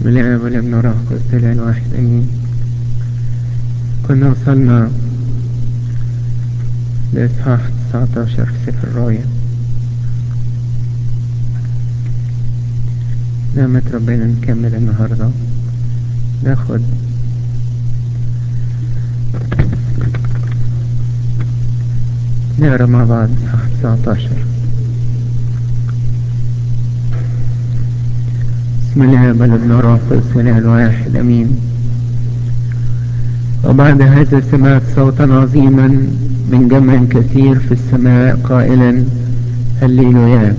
بسم الله والابن والروح القدس الاله الواحد امين كنا وصلنا لاصحاح 19 في سفر الرؤيا نعمة ربنا نكمل النهاردة ناخد نقرا مع بعض اصحاح 19 بسم الله والابن والروح القدس الاله الواحد امين وبعد هذا سمعت صوتا عظيما من جمع كثير في السماء قائلا هللويا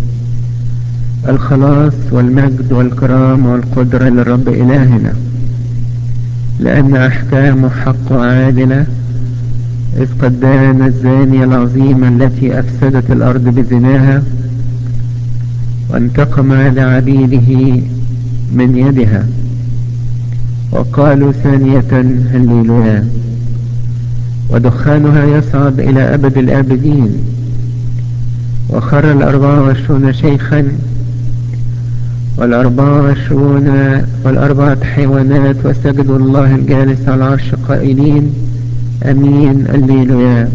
الخلاص والمجد والكرام والقدرة للرب إلهنا لأن أحكامه حق عادلة إذ قد دان الزانية العظيمة التي أفسدت الأرض بزناها وانتقم لعبيده من يدها وقالوا ثانية هللويا ودخانها يصعد إلى أبد الآبدين وخر الأربعة والعشرون شيخا والأربعة والعشرون والأربعة حيوانات وسجدوا الله الجالس على العرش قائلين أمين الليلويا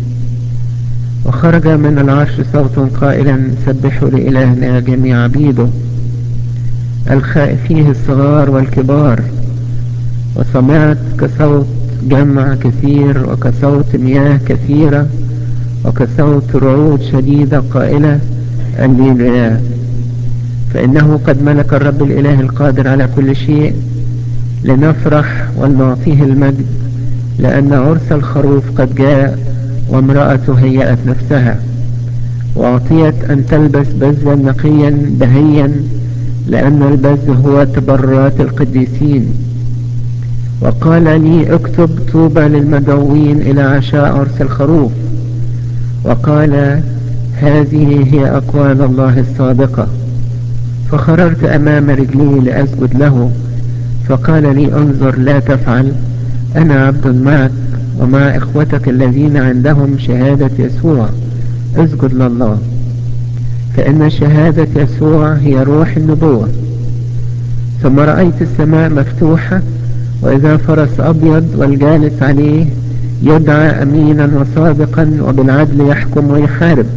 وخرج من العرش صوت قائلا سبحوا لإلهنا جميع عبيده الخائفيه الصغار والكبار وسمعت كصوت جمع كثير وكصوت مياه كثيرة وكصوت رعود شديدة قائلة الليلويا فإنه قد ملك الرب الإله القادر على كل شيء لنفرح ولنعطيه المجد لأن عرس الخروف قد جاء وامرأته هيأت نفسها وأعطيت أن تلبس بزا نقيا بهيا لأن البز هو تبرات القديسين وقال لي اكتب طوبى للمدعوين إلى عشاء عرس الخروف وقال هذه هي أقوال الله الصادقة فخررت أمام رجلي لأسجد له فقال لي انظر لا تفعل أنا عبد معك ومع إخوتك الذين عندهم شهادة يسوع اسجد لله فإن شهادة يسوع هي روح النبوة ثم رأيت السماء مفتوحة وإذا فرس أبيض والجالس عليه يدعى أمينا وصادقا وبالعدل يحكم ويحارب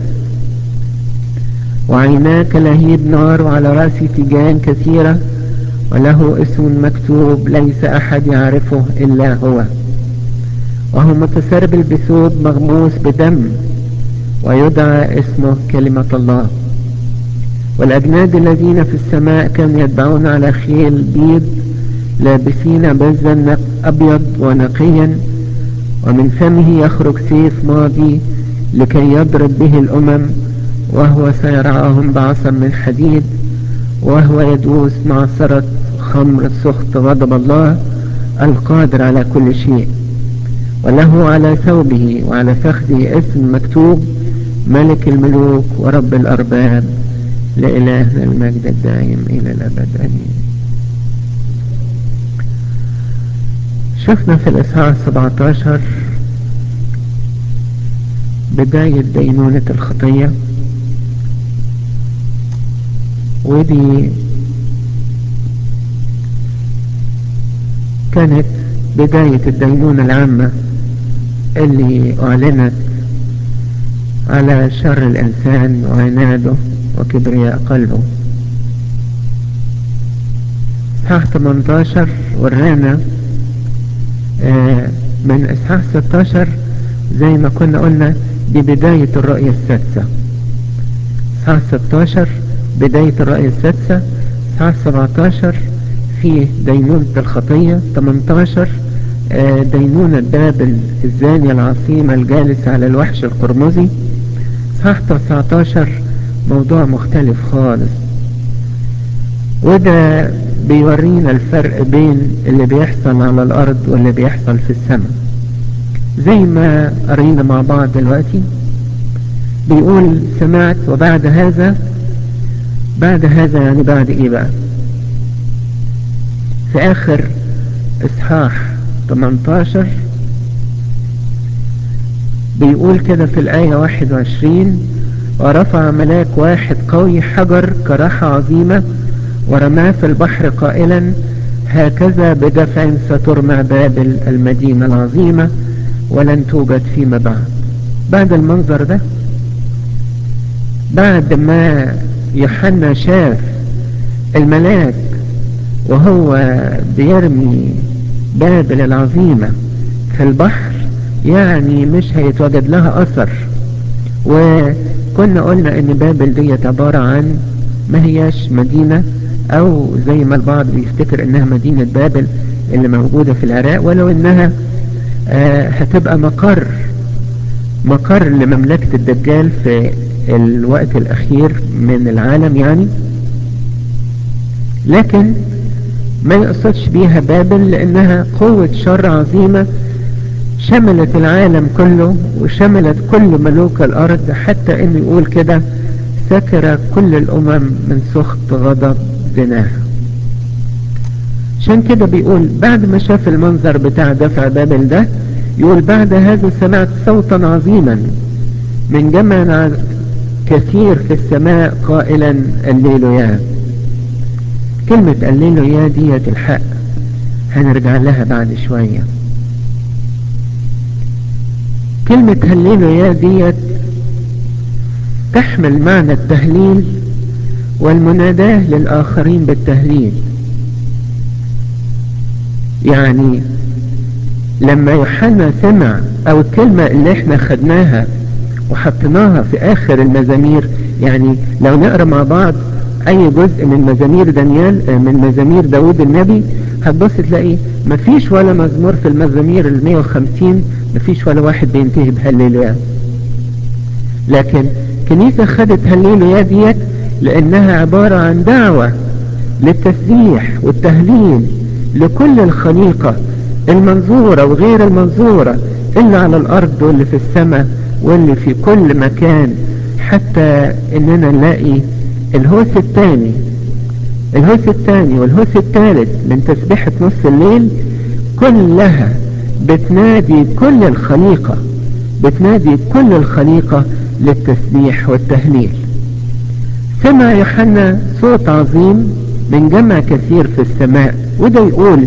وعيناك لهيب نار وعلى رأسي تيجان كثيرة وله اسم مكتوب ليس أحد يعرفه إلا هو وهو متسربل بثوب مغموس بدم ويدعى اسمه كلمة الله والأجناد الذين في السماء كانوا يتبعون على خيل بيض لابسين بزا أبيض ونقيا ومن فمه يخرج سيف ماضي لكي يضرب به الأمم وهو سيرعاهم بعصا من حديد وهو يدوس معصرة خمر سخط غضب الله القادر على كل شيء وله على ثوبه وعلى فخذه اسم مكتوب ملك الملوك ورب الأرباب لإلهنا المجد الدائم إلى الأبد أمين شفنا في الإصحاح 17 بداية دينونة الخطية ودي كانت بداية الدينونة العامة اللي أعلنت على شر الإنسان وعناده وكبرياء قلبه إصحاح 18 ورانا من إصحاح 16 زي ما كنا قلنا دي بداية الرؤية السادسة إصحاح 16 بداية الرؤية السادسة إصحاح 17 فيه دينونة الخطية 18 دينونة بابل الزانية العظيمة الجالسة على الوحش القرمزي صح 19 موضوع مختلف خالص وده بيورينا الفرق بين اللي بيحصل على الأرض واللي بيحصل في السماء زي ما قرينا مع بعض دلوقتي بيقول سمعت وبعد هذا بعد هذا يعني بعد ايه بقى في اخر اصحاح 18 بيقول كده في الآية 21 ورفع ملاك واحد قوي حجر كراحة عظيمة ورماه في البحر قائلا هكذا بدفع سترمى بابل المدينة العظيمة ولن توجد فيما بعد بعد المنظر ده بعد ما يوحنا شاف الملاك وهو بيرمي بابل العظيمة في البحر يعني مش هيتوجد لها أثر وكنا قلنا ان بابل ديت عبارة عن ما هياش مدينة او زي ما البعض بيفتكر انها مدينة بابل اللي موجودة في العراق ولو انها آه هتبقى مقر مقر لمملكة الدجال في الوقت الاخير من العالم يعني لكن ما يقصدش بيها بابل لانها قوة شر عظيمة شملت العالم كله وشملت كل ملوك الارض حتى انه يقول كده سكر كل الامم من سخط غضب زناها عشان كده بيقول بعد ما شاف المنظر بتاع دفع بابل ده يقول بعد هذا سمعت صوتا عظيما من جمع كثير في السماء قائلا الليلويا كلمة الليلويا ديت الحق هنرجع لها بعد شوية كلمة هللويا ديت تحمل معنى التهليل والمناداة للآخرين بالتهليل يعني لما يوحنا سمع او الكلمة اللي احنا خدناها وحطيناها في اخر المزامير يعني لو نقرأ مع بعض اي جزء من مزامير دانيال من مزامير داود النبي هتبص تلاقي مفيش ولا مزمور في المزامير ال 150 مفيش ولا واحد بينتهي بهللويا لكن كنيسة خدت هللويا ديت لانها عبارة عن دعوة للتسبيح والتهليل لكل الخليقة المنظورة وغير المنظورة اللي على الارض واللي في السماء واللي في كل مكان حتى اننا نلاقي الهوس الثاني الهوس الثاني والهوس الثالث من تسبيحة نص الليل كلها بتنادي كل الخليقة بتنادي كل الخليقة للتسبيح والتهليل سمع يوحنا صوت عظيم من جمع كثير في السماء وده يقول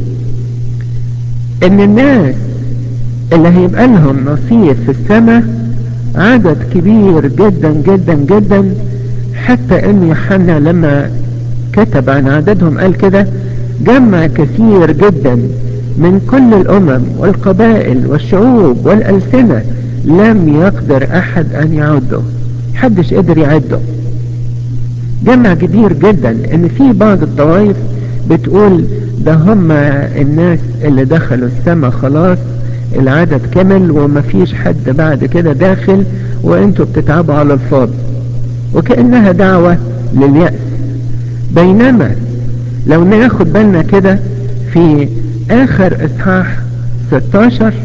ان الناس اللي هيبقى لهم نصيب في السماء عدد كبير جدا جدا جدا حتى ان يوحنا لما كتب عن عددهم قال كده جمع كثير جدا من كل الامم والقبائل والشعوب والالسنة لم يقدر احد ان يعده حدش قدر يعده جمع كبير جدا ان في بعض الطوائف بتقول ده هم الناس اللي دخلوا السماء خلاص العدد كمل ومفيش حد بعد كده داخل وانتوا بتتعبوا على الفاضي وكأنها دعوة لليأس بينما لو ناخد بالنا كده في اخر اصحاح 16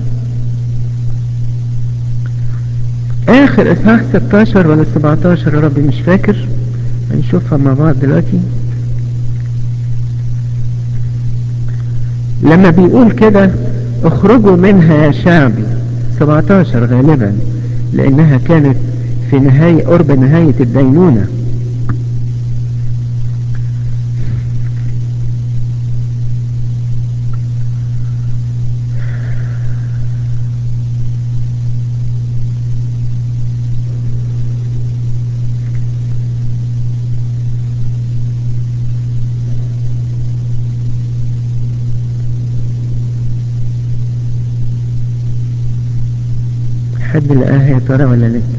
اخر اصحاح 16 ولا 17 يا ربي مش فاكر هنشوفها مع بعض دلوقتي لما بيقول كده اخرجوا منها يا شعبي 17 غالبا لانها كانت في نهاية قرب نهاية الدينونة حد لقاها يا ترى ولا لسه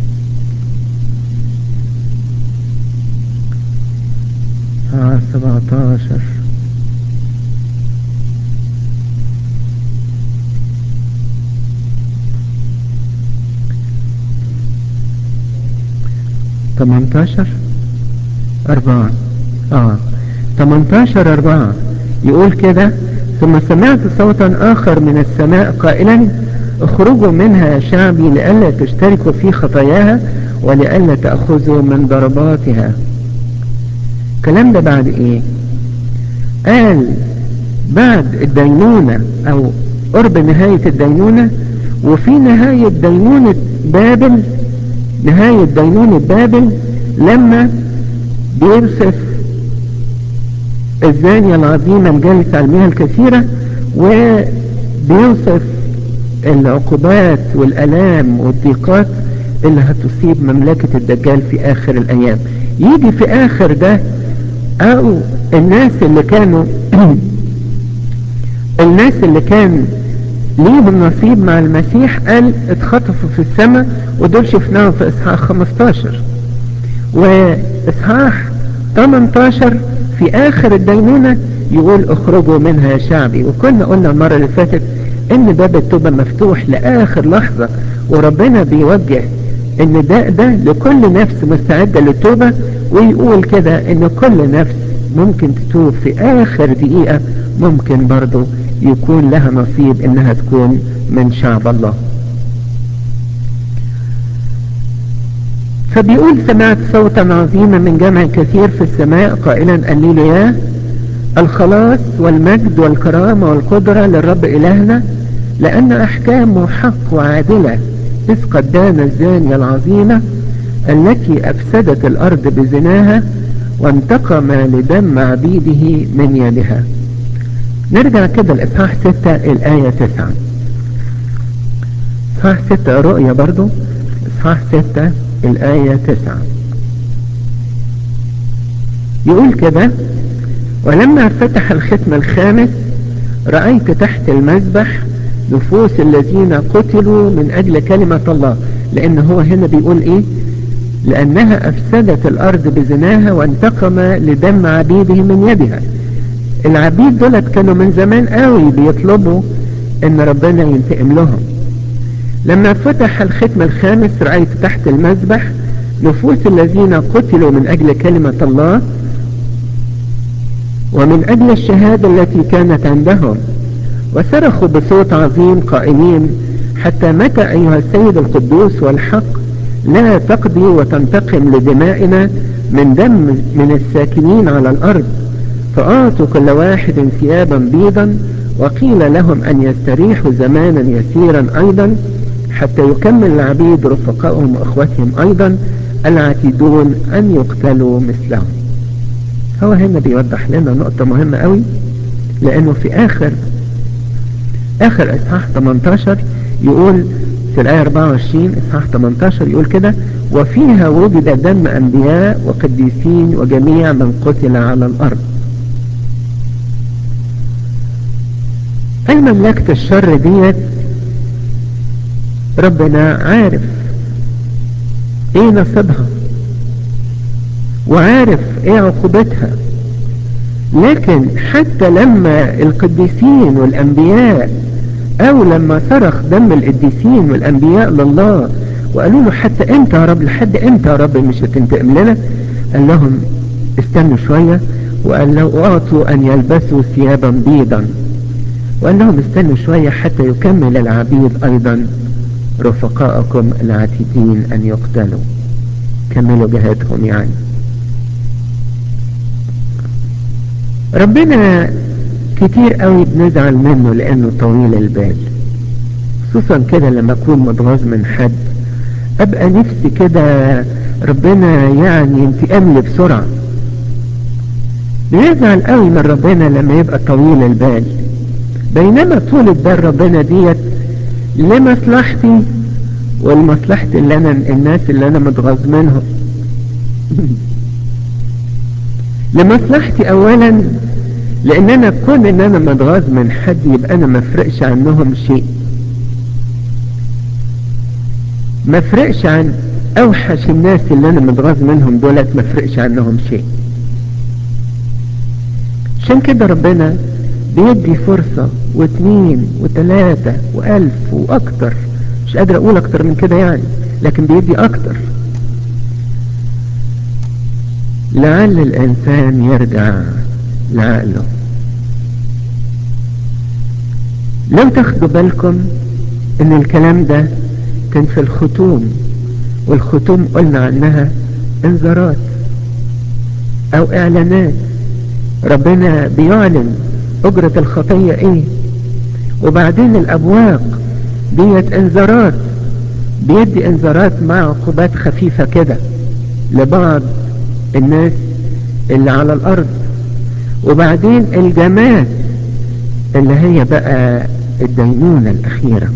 اه سبعتاشر تمنتاشر اربعة اه تمنتاشر اربعة يقول كده ثم سمعت صوتا اخر من السماء قائلا اخرجوا منها يا شعبي لئلا تشتركوا في خطاياها ولئلا تأخذوا من ضرباتها الكلام ده بعد ايه قال بعد الدينونة او قرب نهاية الدينونة وفي نهاية دينونة بابل نهاية دينونة بابل لما بيرصف الزانية العظيمة الجالسة على المياه الكثيرة وبيوصف العقوبات والألام والضيقات اللي هتصيب مملكة الدجال في آخر الأيام يجي في آخر ده أو الناس اللي كانوا الناس اللي كان ليهم نصيب مع المسيح قال اتخطفوا في السماء ودول شفناهم في إصحاح 15 وإصحاح 18 في آخر الدينونة يقول اخرجوا منها يا شعبي وكنا قلنا المرة اللي فاتت ان باب التوبة مفتوح لآخر لحظة وربنا بيوجه ان ده ده لكل نفس مستعدة للتوبة ويقول كده ان كل نفس ممكن تتوب في آخر دقيقة ممكن برضو يكون لها نصيب انها تكون من شعب الله فبيقول سمعت صوتا عظيما من جمع كثير في السماء قائلا الليليا الخلاص والمجد والكرامة والقدرة للرب إلهنا لأن أحكامه حق وعادلة إذ قد دان الزانية العظيمة التي أفسدت الأرض بزناها وانتقم لدم عبيده من يدها نرجع كده الإصحاح 6 الآية 9 إصحاح 6 رؤية برضو إصحاح 6 الآية 9 يقول كده ولما فتح الختم الخامس رأيت تحت المذبح نفوس الذين قتلوا من أجل كلمة الله لأن هو هنا بيقول إيه لأنها أفسدت الأرض بزناها وانتقم لدم عبيده من يدها العبيد دولت كانوا من زمان قوي بيطلبوا ان ربنا ينتقم لهم لما فتح الختم الخامس رأيت تحت المذبح نفوس الذين قتلوا من أجل كلمة الله ومن أجل الشهادة التي كانت عندهم وصرخوا بصوت عظيم قائلين حتى متى أيها السيد القدوس والحق لا تقضي وتنتقم لدمائنا من دم من الساكنين على الأرض فأعطوا كل واحد ثيابا بيضا وقيل لهم أن يستريحوا زمانا يسيرا أيضا حتى يكمل العبيد رفقائهم وأخوتهم أيضا العتيدون أن يقتلوا مثلهم هو هنا بيوضح لنا نقطة مهمة قوي لأنه في آخر آخر إصحاح 18 يقول في الآية 24 إصحاح 18 يقول كده وفيها وجد دم أنبياء وقديسين وجميع من قتل على الأرض أي مملكة الشر ديت ربنا عارف ايه نصبها وعارف ايه عقوبتها لكن حتى لما القديسين والانبياء او لما صرخ دم القديسين والانبياء لله وقالوا له حتى امتى يا رب لحد امتى يا رب مش هتنتقم لنا قال لهم استنوا شوية وقال له اعطوا ان يلبسوا ثيابا بيضا وقال لهم استنوا شوية حتى يكمل العبيد ايضا رفقاءكم العتيدين ان يقتلوا كملوا جهادهم يعني ربنا كتير قوي بنزعل منه لانه طويل البال خصوصا كده لما اكون متغاظ من حد ابقى نفسي كده ربنا يعني ينتقم لي بسرعة بيزعل قوي من ربنا لما يبقى طويل البال بينما طول البال ربنا ديت لمصلحتي والمصلحة اللي انا الناس اللي انا متغاظ منهم لمصلحتي اولا لان انا كون ان انا متغاظ من حد يبقى انا مفرقش عنهم شيء مفرقش عن اوحش الناس اللي انا متغاظ منهم دولت مفرقش عنهم شيء عشان كده ربنا بيدي فرصة واثنين وثلاثة والف واكتر مش قادر اقول اكتر من كده يعني لكن بيدي اكتر لعل الانسان يرجع لعقله لو تاخدوا بالكم ان الكلام ده كان في الختوم والختوم قلنا عنها انذارات او اعلانات ربنا بيعلن اجرة الخطية ايه وبعدين الابواق ديت انذارات بيدي انذارات مع عقوبات خفيفة كده لبعض الناس اللي على الارض وبعدين الجماد اللي هي بقى الدينونة الأخيرة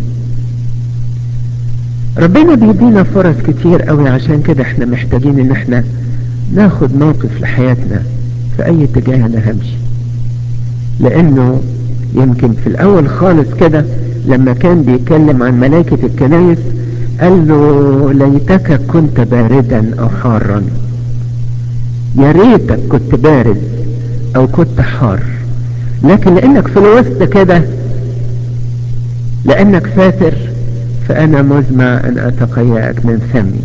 ربنا بيدينا فرص كتير قوي عشان كده احنا محتاجين ان احنا ناخد موقف لحياتنا في اي اتجاه انا همشي لانه يمكن في الاول خالص كده لما كان بيتكلم عن ملائكة الكنايس قال له ليتك كنت باردا او حارا يا ريتك كنت بارد او كنت حار لكن لانك في الوسط كده لانك فاتر فانا مزمع ان اتقيأك من فمي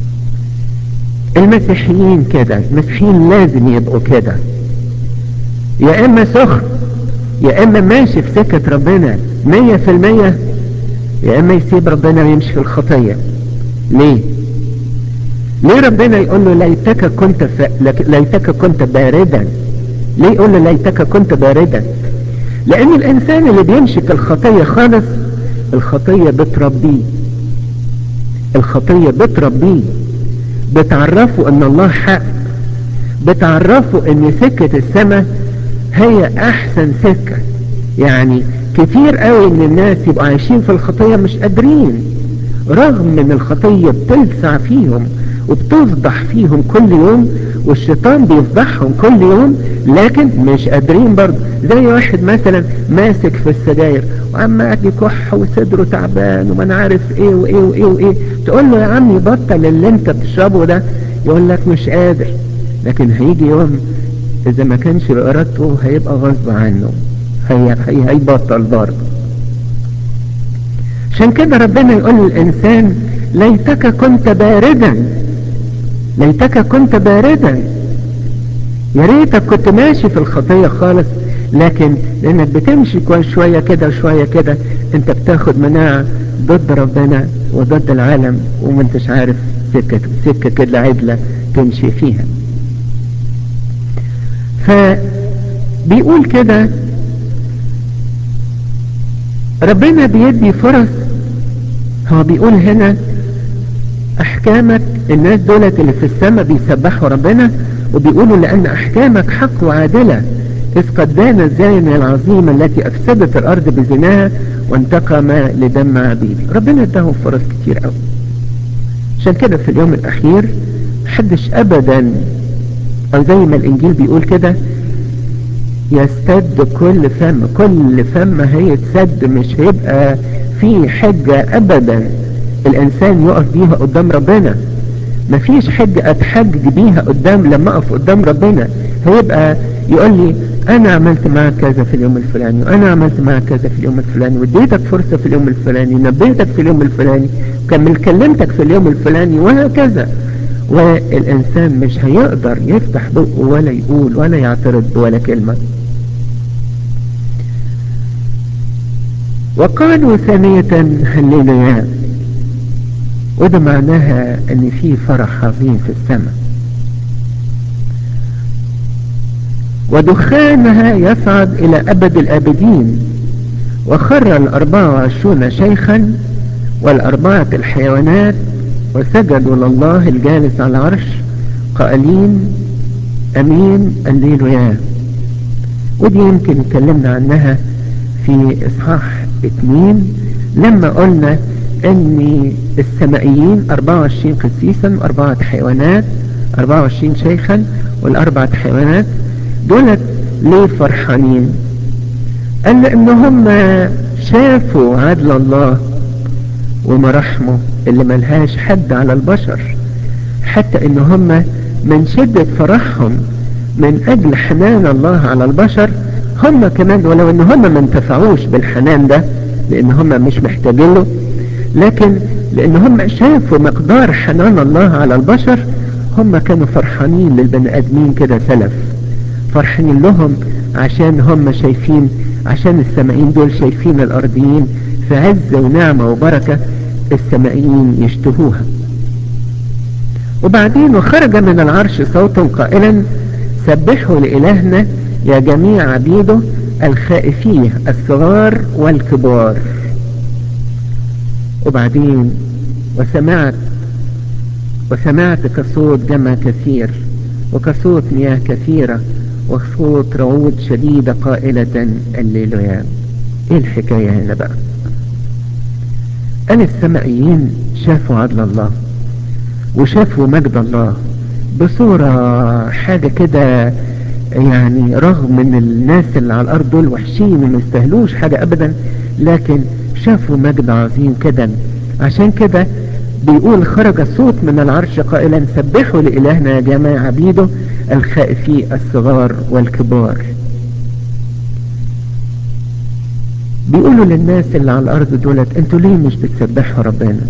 المسيحيين كده المسيحيين لازم يبقوا كده يا اما سخن يا اما ماشي في سكة ربنا مية في المية يا اما يسيب ربنا ويمشي في الخطية ليه ليه ربنا يقول له ليتك كنت ف... ليتك كنت باردا ليه يقول له ليتك كنت باردا لان الانسان اللي بيمشي في الخطية خالص الخطية بتربيه الخطية بتربيه بتعرفه ان الله حق بتعرفه ان سكة السماء هي احسن سكة يعني كتير قوي من الناس يبقوا عايشين في الخطية مش قادرين رغم ان الخطية بتلسع فيهم وبتفضح فيهم كل يوم والشيطان بيفضحهم كل يوم لكن مش قادرين برضه زي واحد مثلا ماسك في السجاير وعمال يكح وصدره تعبان وما انا عارف ايه وايه وايه وايه تقول له يا عمي بطل اللي انت بتشربه ده يقول لك مش قادر لكن هيجي يوم اذا ما كانش بارادته هيبقى غصب عنه هي هي هيبطل برضه عشان كده ربنا يقول للانسان ليتك كنت باردا ليتك كنت باردا يا ريتك كنت ماشي في الخطية خالص لكن لانك بتمشي كويس شوية كده وشوية كده انت بتاخد مناعة ضد ربنا وضد العالم وما انتش عارف سكة سكة كده عدلة تمشي فيها فبيقول كده ربنا بيدي فرص هو بيقول هنا احكامك الناس دولت اللي في السماء بيسبحوا ربنا وبيقولوا لان احكامك حق وعادلة اذ قد دان الزانية العظيمة التي افسدت الارض بزناها وانتقم لدم عبيدي ربنا اداهم فرص كتير قوي عشان كده في اليوم الاخير محدش ابدا او زي ما الانجيل بيقول كده يستد كل فم كل فم هيتسد مش هيبقى في حجة ابدا الانسان يقف بيها قدام ربنا مفيش حجة اتحجج بيها قدام لما اقف قدام ربنا هيبقى يقول لي انا عملت معك كذا في اليوم الفلاني وانا عملت معك كذا في اليوم الفلاني واديتك فرصة في اليوم الفلاني نبهتك في اليوم الفلاني كمل كلمتك في اليوم الفلاني وهكذا والانسان مش هيقدر يفتح بقه ولا يقول ولا يعترض ولا كلمة وقالوا ثانية هللويا وده معناها ان في فرح عظيم في السماء ودخانها يصعد الى ابد الابدين وخر الاربعة وعشرون شيخا والاربعة الحيوانات وسجدوا لله الجالس على العرش قائلين امين الليلويا ودي يمكن اتكلمنا عنها في اصحاح اتنين لما قلنا ان السمائيين 24 قسيسا واربعة حيوانات 24 شيخا والاربعة حيوانات دولت ليه فرحانين قال ان هم شافوا عدل الله ومرحمه اللي ملهاش حد على البشر حتى ان هم من شدة فرحهم من اجل حنان الله على البشر هم كمان ولو ان هم ما انتفعوش بالحنان ده لان هم مش محتاجين له لكن لان هم شافوا مقدار حنان الله على البشر هم كانوا فرحانين للبني ادمين كده سلف فرحانين لهم عشان هم شايفين عشان السمائيين دول شايفين الارضيين في عز ونعمة وبركة السمائيين يشتهوها وبعدين وخرج من العرش صوت قائلا سبحوا لإلهنا يا جميع عبيده الخائفين الصغار والكبار وبعدين وسمعت وسمعت كصوت جمع كثير وكصوت مياه كثيرة وصوت رعود شديدة قائلة الليلويا ايه الحكاية هنا بقى قال السمائيين شافوا عدل الله وشافوا مجد الله بصورة حاجة كده يعني رغم ان الناس اللي على الارض دول وحشين وما يستاهلوش حاجة ابدا لكن شافوا مجد عظيم كده عشان كده بيقول خرج صوت من العرش قائلا سبحوا لإلهنا يا جماعة عبيده الخائفي الصغار والكبار بيقولوا للناس اللي على الارض دولت انتوا ليه مش بتسبحوا ربنا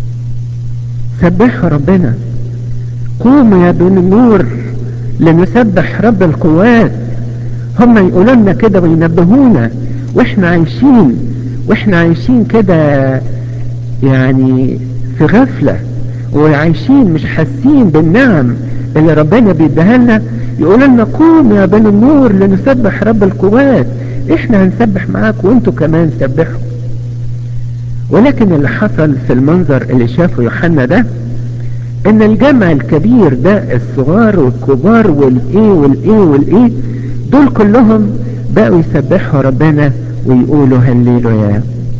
سبحوا ربنا قوموا يا بني النور لنسبح رب القوات هم يقولوا لنا كده وينبهونا واحنا عايشين واحنا عايشين كده يعني في غفلة وعايشين مش حاسين بالنعم اللي ربنا بيديها لنا يقول لنا قوم يا بني النور لنسبح رب القوات احنا هنسبح معاك وانتوا كمان سبحوا ولكن اللي حصل في المنظر اللي شافه يوحنا ده ان الجمع الكبير ده الصغار والكبار والايه والايه والايه دول كلهم بقوا يسبحوا ربنا ويقولوا هللويا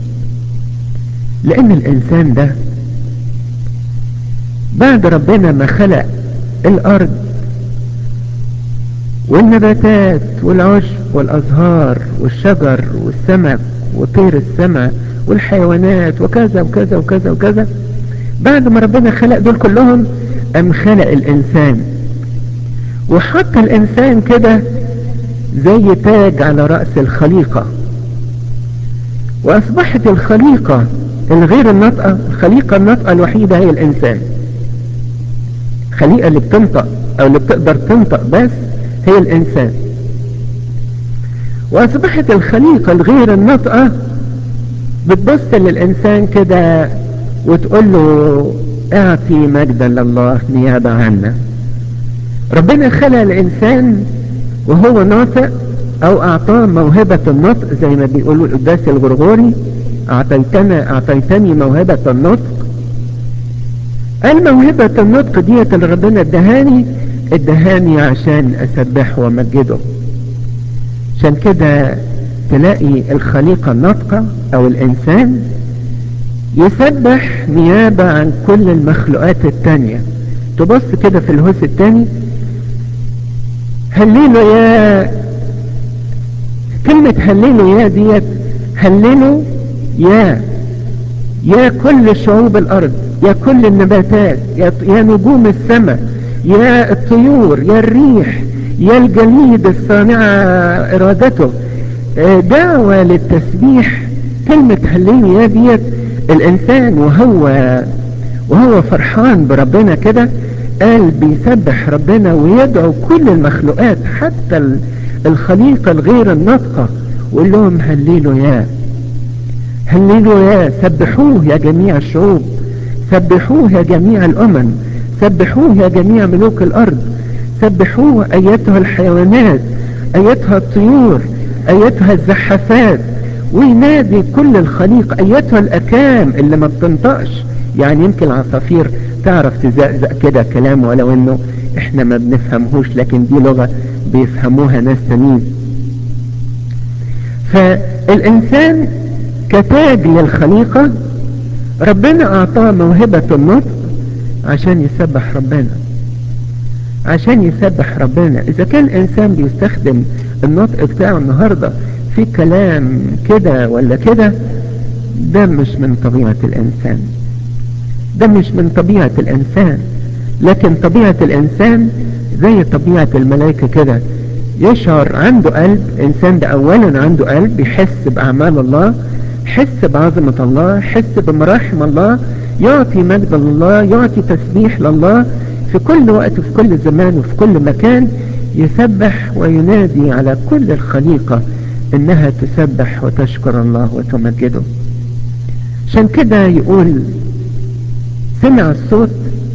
لان الانسان ده بعد ربنا ما خلق الارض والنباتات والعشب والازهار والشجر والسمك وطير السماء والحيوانات وكذا وكذا وكذا وكذا بعد ما ربنا خلق دول كلهم ام خلق الانسان وحط الانسان كده زي تاج على رأس الخليقة واصبحت الخليقة الغير النطقة الخليقة النطقة الوحيدة هي الانسان الخليقة اللي بتنطق او اللي بتقدر تنطق بس هي الانسان واصبحت الخليقة الغير النطقة بتبص للانسان كده وتقول له اعطي مجدا لله نيابة عنا ربنا خلق الانسان وهو ناطق او اعطاه موهبة النطق زي ما بيقولوا القداس الغرغوري اعطيتنا اعطيتني موهبة النطق الموهبة النطق ديت اللي ربنا ادهاني ادهاني عشان اسبحه وامجده عشان كده تلاقي الخليقة الناطقة او الانسان يسبح نيابة عن كل المخلوقات التانية تبص كده في الهوس التاني هللوا يا كلمة هللوا يا ديت هللوا يا يا كل شعوب الارض يا كل النباتات يا, يا نجوم السماء يا الطيور يا الريح يا الجليد الصانعة ارادته دعوة للتسبيح كلمة هللوا يا ديت الانسان وهو وهو فرحان بربنا كده قال بيسبح ربنا ويدعو كل المخلوقات حتى الخليقة الغير الناطقة ويقول لهم هللوا يا هللوا يا سبحوه يا جميع الشعوب سبحوه يا جميع الامم سبحوه يا جميع ملوك الارض سبحوه ايتها الحيوانات ايتها الطيور ايتها الزحافات وينادي كل الخليقة ايتها الاكام اللي ما بتنطقش يعني يمكن العصافير تعرف تزقزق كده كلام ولو انه احنا ما بنفهمهوش لكن دي لغة بيفهموها ناس تانيين فالانسان كتاج للخليقة ربنا اعطاه موهبة النطق عشان يسبح ربنا عشان يسبح ربنا اذا كان انسان بيستخدم النطق بتاعه النهاردة في كلام كده ولا كده ده مش من طبيعة الانسان ده مش من طبيعة الانسان لكن طبيعة الانسان زي طبيعة الملائكة كده يشعر عنده قلب انسان ده اولا عنده قلب يحس باعمال الله يحس بعظمة الله يحس بمراحم الله يعطي مجد لله يعطي تسبيح لله في كل وقت وفي كل زمان وفي كل مكان يسبح وينادي على كل الخليقة انها تسبح وتشكر الله وتمجده عشان كده يقول سمع الصوت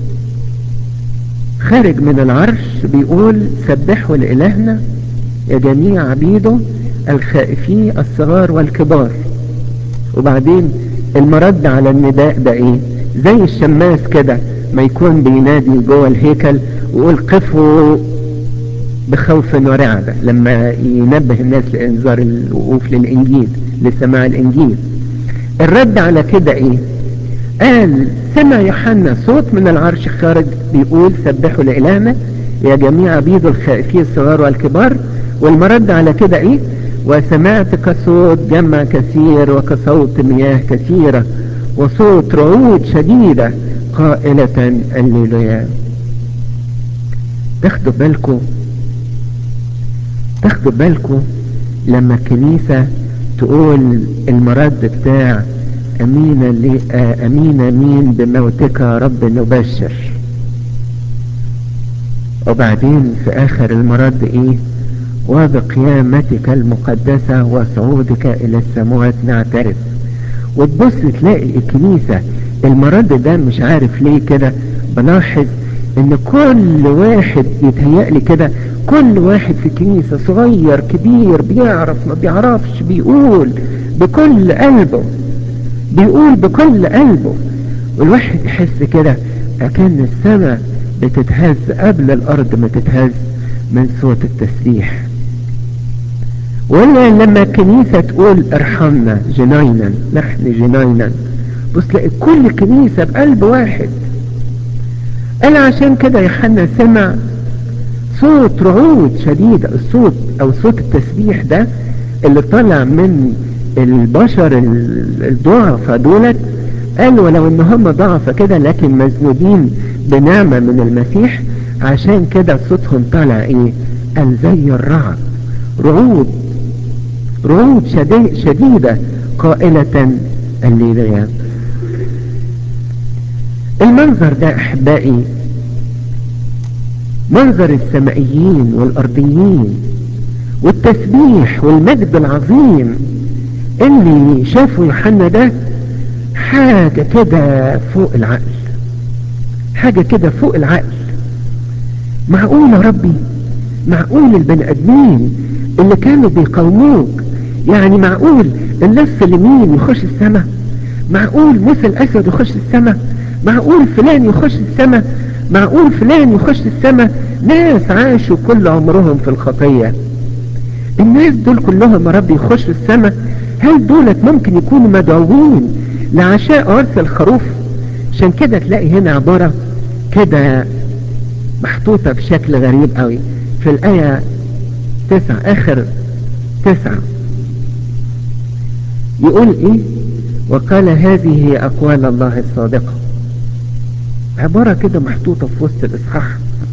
خارج من العرش بيقول سبحوا لإلهنا يا جميع عبيده الخائفين الصغار والكبار وبعدين المرد على النداء ده ايه زي الشماس كده ما يكون بينادي جوه الهيكل ويقول قفوا بخوف ورعدة لما ينبه الناس لإنذار الوقوف للإنجيل لسماع الإنجيل الرد على كده إيه قال سمع يوحنا صوت من العرش خارج بيقول سبحوا لإلهنا يا جميع عبيد الخائفين الصغار والكبار والمرد على كده إيه وسمعت كصوت جمع كثير وكصوت مياه كثيرة وصوت رعود شديدة قائلة الليلويا تاخدوا بالكم تاخدوا بالكم لما الكنيسة تقول المرد بتاع أمين لي أمين أمين بموتك يا رب نبشر وبعدين في آخر المرد إيه وبقيامتك المقدسة وصعودك إلى السماوات نعترف وتبص تلاقي الكنيسة المرد ده مش عارف ليه كده بلاحظ ان كل واحد يتهيألي كده كل واحد في الكنيسة صغير كبير بيعرف ما بيعرفش بيقول بكل قلبه بيقول بكل قلبه والواحد يحس كده اكن السماء بتتهز قبل الارض ما تتهز من صوت التسبيح ولا لما الكنيسة تقول ارحمنا جنينا نحن جنينا بص تلاقي كل كنيسة بقلب واحد قال عشان كده يوحنا سمع صوت رعود شديدة الصوت او صوت التسبيح ده اللي طلع من البشر الضعفة دولت قال ولو ان هم ضعفة كده لكن مزنودين بنعمة من المسيح عشان كده صوتهم طلع ايه قال زي الرعد رعود رعود شديدة قائلة الليلية المنظر ده احبائي منظر السمائيين والارضيين والتسبيح والمجد العظيم اللي شافوا يوحنا ده حاجة كده فوق العقل حاجة كده فوق العقل معقول يا ربي معقول البني ادمين اللي كانوا بيقاوموك يعني معقول اللص اليمين يخش السماء معقول موسى الاسود يخش السماء معقول فلان يخش السماء معقول فلان يخش السماء ناس عاشوا كل عمرهم في الخطية الناس دول كلهم يا رب يخشوا السماء هل دولت ممكن يكونوا مدعوين لعشاء عرس الخروف عشان كده تلاقي هنا عبارة كده محطوطة بشكل غريب قوي في الآية تسعة آخر تسعة يقول ايه وقال هذه هي أقوال الله الصادقة عبارة كده محطوطة في وسط الإصحاح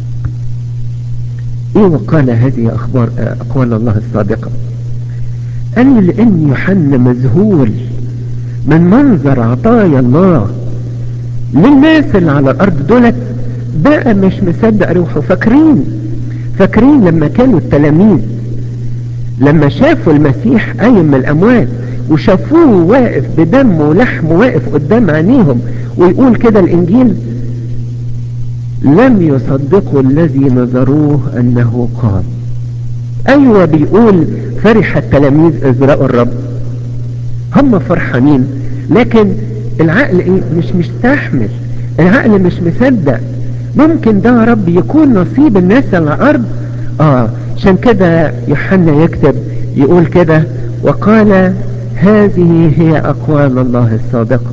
ايه وقال هذه أخبار أقوال الله الصادقة قال لأن يوحنا مذهول من منظر عطايا الله للناس اللي على الأرض دولت بقى مش مصدق روحه فاكرين فاكرين لما كانوا التلاميذ لما شافوا المسيح قايم من الأموات وشافوه واقف بدم ولحم واقف قدام عينيهم ويقول كده الإنجيل لم يصدقوا الذي نظروه أنه قام أيوة بيقول فرح التلاميذ إذ رأوا الرب هم فرحانين لكن العقل إيه مش مستحمل العقل مش مصدق ممكن ده يا رب يكون نصيب الناس على الأرض آه عشان كده يوحنا يكتب يقول كده وقال هذه هي أقوال الله الصادقة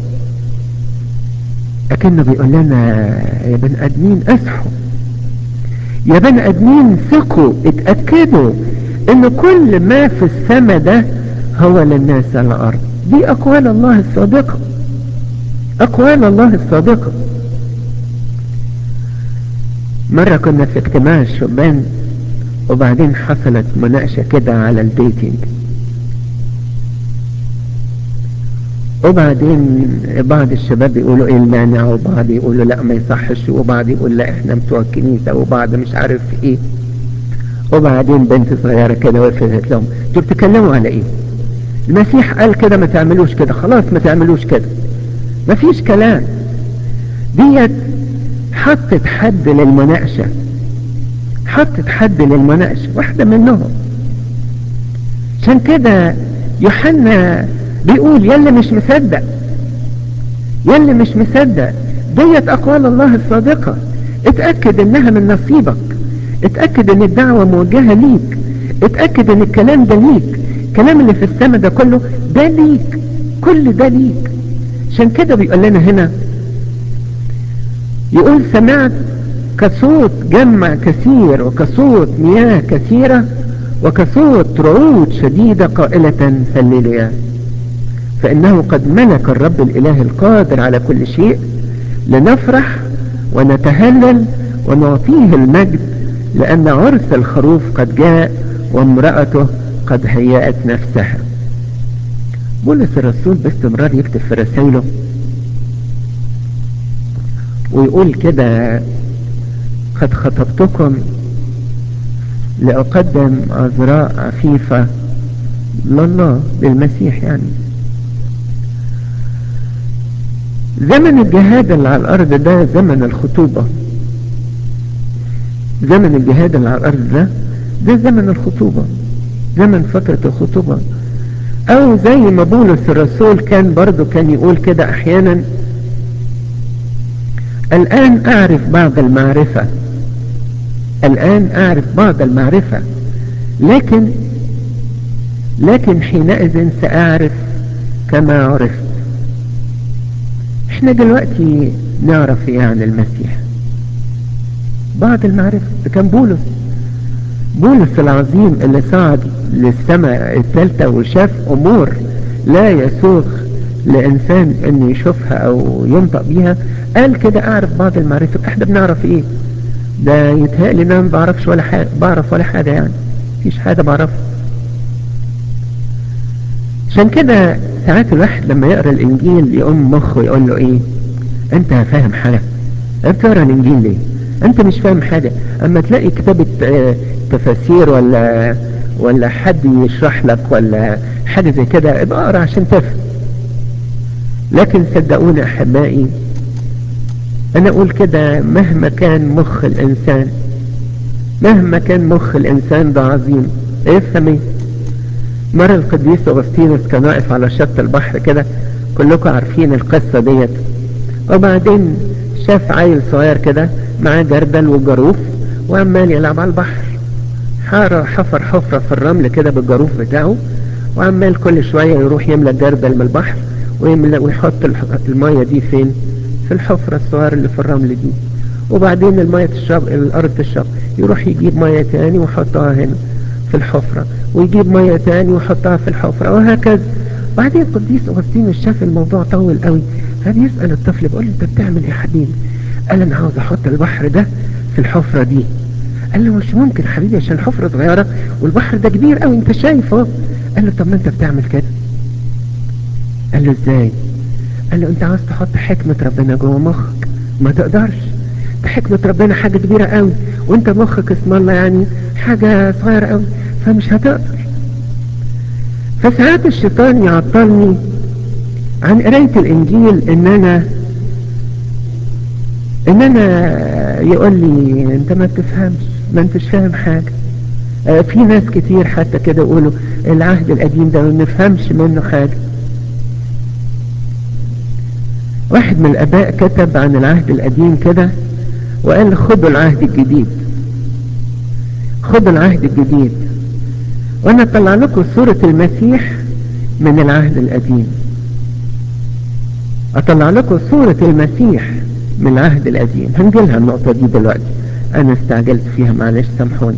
أكنه بيقول لنا يا بني آدمين أصحوا يا بني آدمين ثقوا اتأكدوا ان كل ما في السماء ده هو للناس على الأرض دي أقوال الله الصادقة أقوال الله الصادقة مرة كنا في اجتماع الشبان وبعدين حصلت مناقشة كده على الديتينج وبعدين بعض الشباب يقولوا ايه المانع وبعض يقولوا لا ما يصحش وبعض يقول لا احنا بتوع الكنيسة وبعض مش عارف ايه وبعدين بنت صغيرة كده وقفت قالت لهم انتوا بتتكلموا على ايه المسيح قال كده ما تعملوش كده خلاص ما تعملوش كده ما فيش كلام ديت حطت حد للمناقشة حطت حد للمناقشة واحدة منهم عشان كده يوحنا بيقول يلي مش مصدق يلي مش مصدق ديت اقوال الله الصادقة اتأكد انها من نصيبك اتأكد ان الدعوة موجهة ليك اتأكد ان الكلام ده ليك الكلام اللي في السماء ده كله ده ليك كل ده ليك عشان كده بيقول لنا هنا يقول سمعت كصوت جمع كثير وكصوت مياه كثيرة وكصوت رعود شديدة قائلة هللويا فإنه قد ملك الرب الإله القادر على كل شيء لنفرح ونتهلل ونعطيه المجد لأن عرس الخروف قد جاء وامرأته قد هيأت نفسها بولس الرسول باستمرار يكتب في رسائله ويقول كده قد خطبتكم لأقدم عذراء عفيفة لله للمسيح يعني زمن الجهاد اللي على الأرض ده زمن الخطوبة زمن الجهاد اللي على الأرض ده ده زمن الخطوبة زمن فترة الخطوبة أو زي ما بولس الرسول كان برضو كان يقول كده أحيانا الآن أعرف بعض المعرفة الآن أعرف بعض المعرفة لكن لكن حينئذ سأعرف كما عرفت احنا دلوقتي نعرف ايه عن المسيح بعض المعرفة ده كان بولس بولس العظيم اللي صعد للسماء الثالثة وشاف امور لا يسوغ لانسان انه يشوفها او ينطق بيها قال كده اعرف بعض المعرفة احنا بنعرف ايه ده يتهيألي ان انا ما بعرفش ولا حاجة بعرف ولا حاجة يعني مفيش حاجة بعرفها عشان كده ساعات الواحد لما يقرا الانجيل يقوم مخه يقول له ايه انت فاهم حاجة انت تقرا الانجيل ليه انت مش فاهم حاجة اما تلاقي كتابة تفاسير ولا ولا حد يشرح لك ولا حاجة زي كده ابقى اقرا عشان تفهم لكن صدقوني احبائي انا اقول كده مهما كان مخ الانسان مهما كان مخ الانسان ده عظيم افهم ايه مرة القديس أغسطينوس كان واقف على شط البحر كده كلكم عارفين القصة ديت وبعدين شاف عيل صغير كده معاه جردل وجاروف وعمال يلعب على البحر حفر حفرة في الرمل كده بالجاروف بتاعه وعمال كل شوية يروح يملى الجردل من البحر ويملى ويحط المية دي فين في الحفرة الصغيرة اللي في الرمل دي وبعدين المية تشرب الأرض تشرب يروح يجيب مية تاني ويحطها هنا في الحفرة ويجيب مية تاني ويحطها في الحفرة وهكذا بعدين القديس أغسطينوس شاف الموضوع طول قوي فبيسأل الطفل بيقول له انت بتعمل ايه يا حبيبي قال انا عاوز احط البحر ده في الحفرة دي قال له مش ممكن حبيبي عشان الحفرة صغيرة والبحر ده كبير قوي انت شايف اهو قال له طب ما انت بتعمل كده قال له ازاي قال له انت عاوز تحط حكمة ربنا جوه مخك ما تقدرش ده حكمة ربنا حاجة كبيرة قوي وانت مخك اسم الله يعني حاجة صغيرة قوي فمش هتقدر فساعات الشيطان يعطلني عن قراية الانجيل ان انا ان انا يقول لي انت ما بتفهمش ما انتش فاهم حاجة اه في ناس كتير حتى كده يقولوا العهد القديم ده ما نفهمش منه حاجة واحد من الاباء كتب عن العهد القديم كده وقال خدوا العهد الجديد خدوا العهد الجديد وانا اطلع لكم صورة المسيح من العهد القديم اطلع لكم صورة المسيح من العهد القديم هنجيلها النقطة دي دلوقتي انا استعجلت فيها معلش سامحوني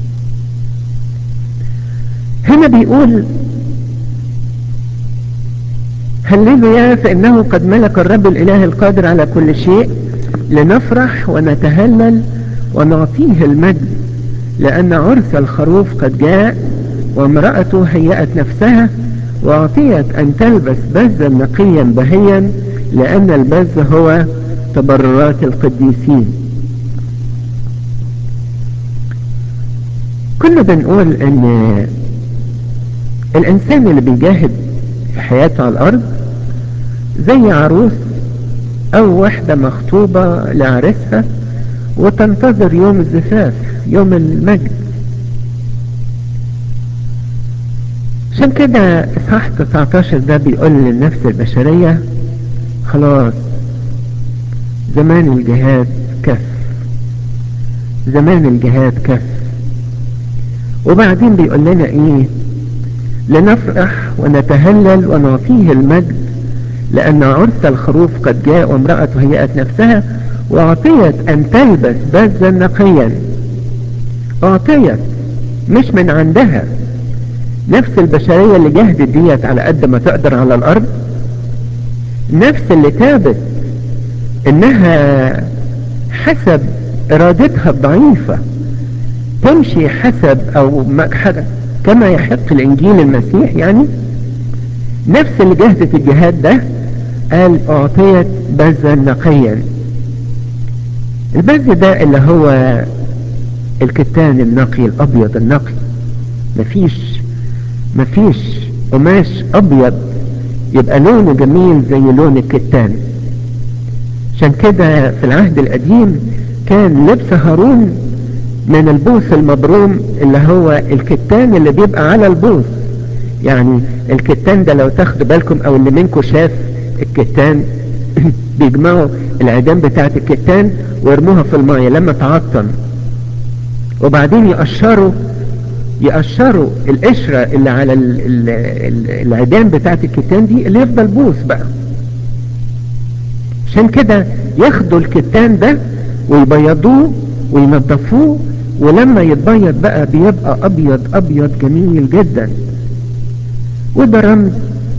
هنا بيقول هللويا فإنه قد ملك الرب الإله القادر على كل شيء لنفرح ونتهلل ونعطيه المجد لأن عرس الخروف قد جاء وامرأته هيأت نفسها وأعطيت أن تلبس بزا نقيا بهيا لأن البز هو تبررات القديسين كنا بنقول ان الانسان اللي بيجاهد في حياته على الارض زي عروس او واحدة مخطوبة لعرسها وتنتظر يوم الزفاف يوم المجد عشان كده اصحاح 19 ده بيقول للنفس البشرية خلاص زمان الجهاد كف زمان الجهاد كف وبعدين بيقول لنا ايه لنفرح ونتهلل ونعطيه المجد لأن عرس الخروف قد جاء وامرأة هيئت نفسها وأعطيت أن تلبس بزا نقيا أعطيت مش من عندها نفس البشرية اللي جهدت ديت على قد ما تقدر على الأرض نفس اللي تابت إنها حسب إرادتها الضعيفة تمشي حسب أو كما يحق الإنجيل المسيح يعني نفس اللي جهدت الجهاد ده قال أعطيت بزا نقيا البز ده اللي هو الكتان النقي الأبيض النقي مفيش مفيش قماش أبيض يبقى لونه جميل زي لون الكتان عشان كده في العهد القديم كان لبس هارون من البوس المبروم اللي هو الكتان اللي بيبقى على البوس يعني الكتان ده لو تاخدوا بالكم او اللي منكم شاف الكتان بيجمعوا العيدان بتاعت الكتان ويرموها في المية لما تعطن وبعدين يقشروا يقشروا القشرة اللي على ال ال ال العيدان بتاعت الكتان دي اللي يفضل بوس بقى عشان كده ياخدوا الكتان ده ويبيضوه وينظفوه ولما يتبيض بقى بيبقى ابيض ابيض جميل جدا وده رمز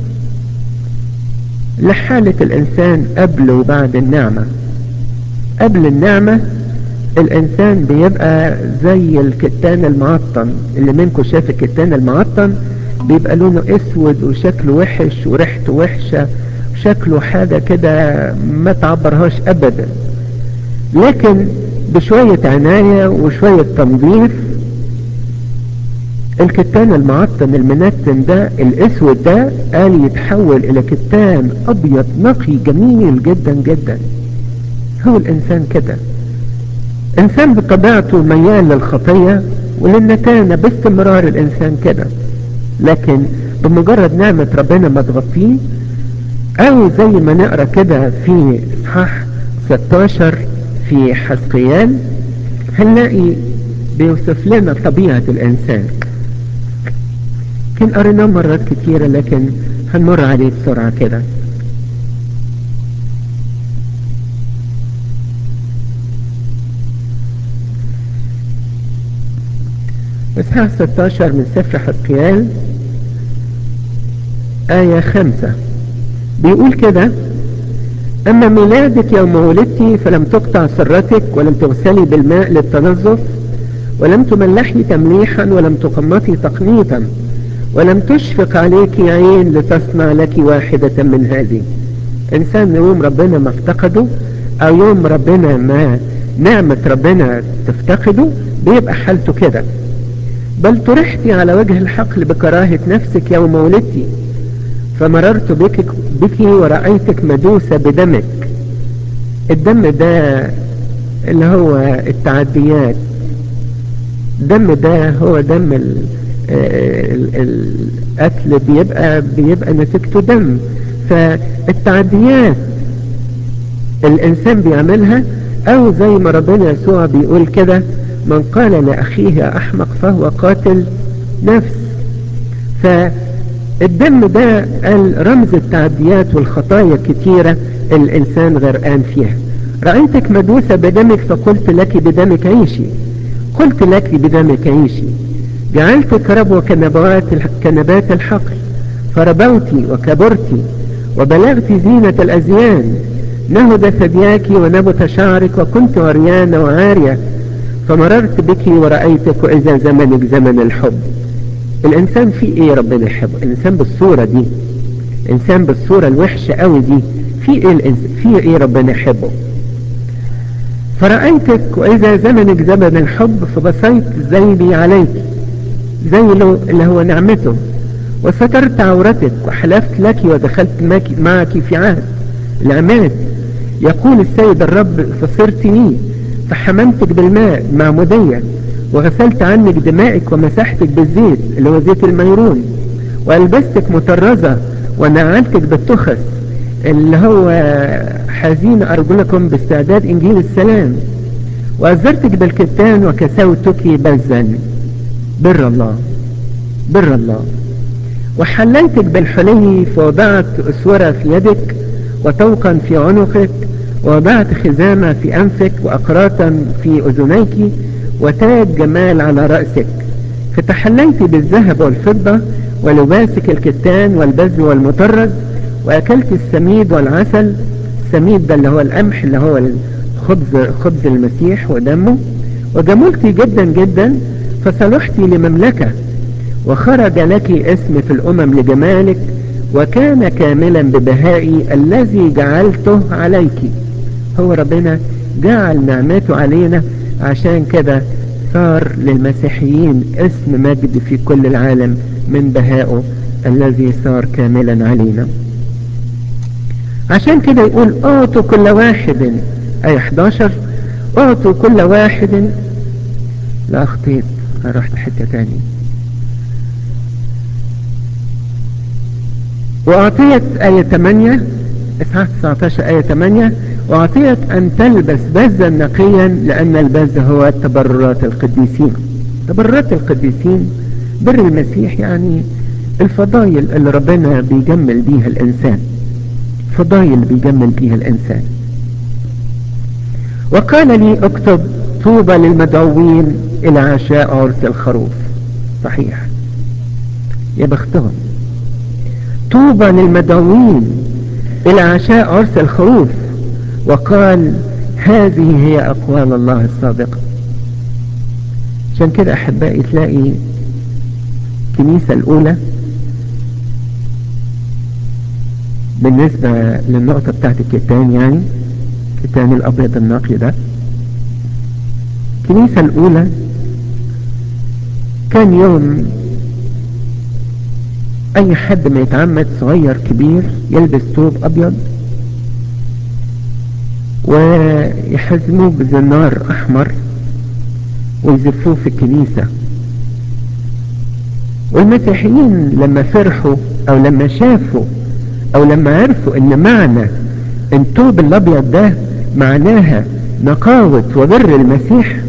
لحالة الانسان قبل وبعد النعمة قبل النعمة الانسان بيبقى زي الكتان المعطن اللي منكم شاف الكتان المعطن بيبقى لونه اسود وشكله وحش وريحته وحشة شكله حاجة كده ما تعبرهاش ابدا لكن بشوية عناية وشوية تنظيف الكتان المعطن المنتن ده الاسود ده قال يتحول الى كتان ابيض نقي جميل جدا جدا هو الانسان كده انسان بطبيعته ميال للخطية وللنتانة باستمرار الانسان كده لكن بمجرد نعمة ربنا ما تغطيه او زي ما نقرأ كده في اصحاح 16 في حسقيان هنلاقي بيوصف لنا طبيعة الانسان كن قريناه مرات كتيرة لكن هنمر عليه بسرعة كده اصحاح 16 من سفر حسقيان آية خمسة بيقول كده أما ميلادك يوم ولدتي فلم تقطع سرتك ولم تغسلي بالماء للتنظف ولم تملحي تمليحا ولم تقمطي تقنيطا ولم تشفق عليك عين لتصنع لك واحدة من هذه إنسان يوم ربنا ما افتقده أو يوم ربنا ما نعمة ربنا تفتقده بيبقى حالته كده بل طرحتي على وجه الحقل بكراهة نفسك يوم ولدتي فمررت بك, بك ورأيتك مدوسة بدمك الدم ده اللي هو التعديات الدم ده هو دم ال ال القتل بيبقى بيبقى نتيجته دم فالتعديات الانسان بيعملها او زي ما ربنا يسوع بيقول كده من قال لأخيه يا أحمق فهو قاتل نفس فالدم ده قال رمز التعديات والخطايا الكتيرة الإنسان غرقان فيها رأيتك مدوسة بدمك فقلت لك بدمك عيشي قلت لك بدمك عيشي جعلتك ربو كنبات كنبات الحقل فربوت وكبرت وبلغت زينة الأزيان نهد ثدياك ونبت شعرك وكنت عريانة وعارية فمررت بك ورأيتك وإذا زمنك زمن الحب الإنسان فيه إيه ربنا يحبه الإنسان بالصورة دي الإنسان بالصورة الوحشة قوي دي في إيه الإنسان فيه إيه ربنا يحبه فرأيتك وإذا زمنك زمن الحب فبصيت زيني عليك زي اللي هو نعمته وسترت عورتك وحلفت لك ودخلت معك في عهد العماد يقول السيد الرب فصرت لي فحممتك بالماء معمودية وغسلت عنك دمائك ومسحتك بالزيت اللي هو زيت الميرون وألبستك مطرزة ونعلتك بالتخس اللي هو حزين أرجلكم باستعداد إنجيل السلام وأزرتك بالكتان وكسوتك بزا بر الله بر الله وحللتك بالحلي فوضعت أسورة في يدك وطوقا في عنقك ووضعت خزامة في أنفك وأقراطا في أذنيك وتاج جمال على رأسك فتحليت بالذهب والفضة ولباسك الكتان والبز والمطرز وأكلت السميد والعسل السميد ده اللي هو القمح اللي هو الخبز خبز المسيح ودمه وجملت جدا جدا فصلحت لمملكة وخرج لك اسم في الأمم لجمالك وكان كاملا ببهائي الذي جعلته عليك هو ربنا جعل نعمته علينا عشان كده صار للمسيحيين اسم مجد في كل العالم من بهائه الذي صار كاملا علينا عشان كده يقول اعطوا كل واحد اي 11 اعطوا كل واحد لا اخطيت رحت حتة تاني واعطيت اية 8 اصحاح 19 اية 8 واعطيت ان تلبس بزا نقيا لان البز هو تبررات القديسين تبررات القديسين بر المسيح يعني الفضايل اللي ربنا بيجمل بيها الانسان فضايل بيجمل بيها الانسان وقال لي اكتب طوبى للمدعوين الى عشاء عرس الخروف صحيح يا بختهم طوبى للمدعوين الى عشاء عرس الخروف وقال هذه هي اقوال الله الصادقة عشان كده احبائي تلاقي الكنيسة الاولى بالنسبة للنقطة بتاعت الكتان يعني الكتان الابيض النقي ده الكنيسة الاولى كان يوم اي حد ما يتعمد صغير كبير يلبس ثوب ابيض ويحزموه بزنار احمر ويزفوه في الكنيسة والمسيحيين لما فرحوا او لما شافوا او لما عرفوا ان معنى الثوب الابيض ده معناها نقاوة وبر المسيح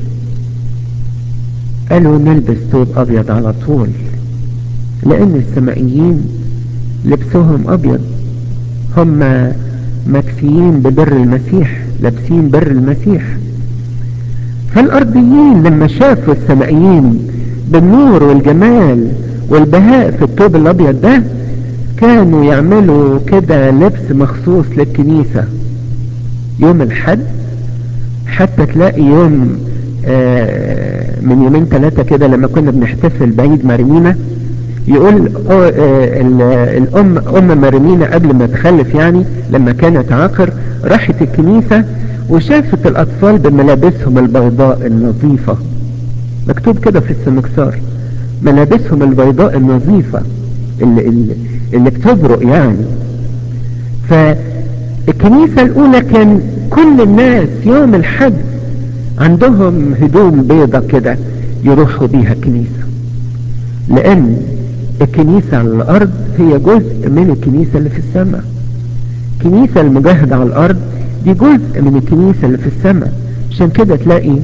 قالوا نلبس ثوب ابيض على طول لان السمائيين لبسهم ابيض هم مكفيين ببر المسيح لابسين بر المسيح فالارضيين لما شافوا السمائيين بالنور والجمال والبهاء في الثوب الابيض ده كانوا يعملوا كده لبس مخصوص للكنيسة يوم الحد حتى تلاقي يوم آه من يومين ثلاثة كده لما كنا بنحتفل بعيد مرمينا يقول آه الام ام مرمينا قبل ما تخلف يعني لما كانت عاقر راحت الكنيسة وشافت الاطفال بملابسهم البيضاء النظيفة مكتوب كده في السمكسار ملابسهم البيضاء النظيفة اللي, اللي, اللي بتبرق يعني فالكنيسة الاولى كان كل الناس يوم الحد عندهم هدوم بيضة كده يروحوا بيها الكنيسة لان الكنيسة على الارض هي جزء من الكنيسة اللي في السماء الكنيسة المجاهدة على الارض دي جزء من الكنيسة اللي في السماء عشان كده تلاقي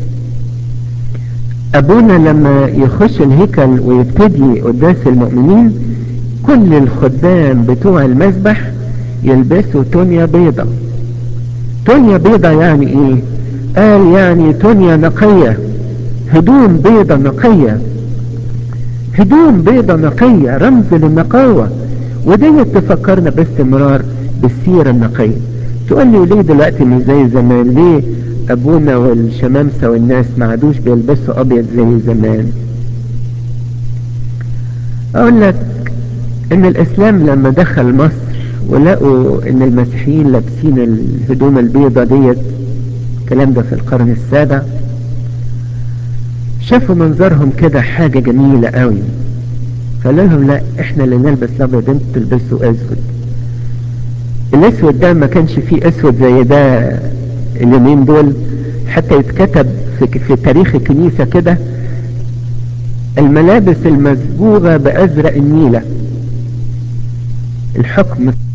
ابونا لما يخش الهيكل ويبتدي قداس المؤمنين كل الخدام بتوع المسبح يلبسوا تونيا بيضة تونيا بيضة يعني ايه قال يعني تونيا نقية هدوم بيضة نقية هدوم بيضة نقية رمز للنقاوة ودي تفكرنا باستمرار بالسيرة النقية تقول لي ليه دلوقتي مش زي زمان ليه ابونا والشمامسة والناس ما عادوش بيلبسوا ابيض زي زمان اقول لك ان الاسلام لما دخل مصر ولقوا ان المسيحيين لابسين الهدوم البيضة ديت الكلام ده في القرن السابع شافوا منظرهم كده حاجة جميلة قوي فقالوا لهم لا احنا اللي نلبس الابيض انتوا تلبسوا اسود الاسود ده ما كانش فيه اسود زي ده اليومين دول حتى يتكتب في, في تاريخ الكنيسة كده الملابس المزبوغة بأزرق النيلة الحكم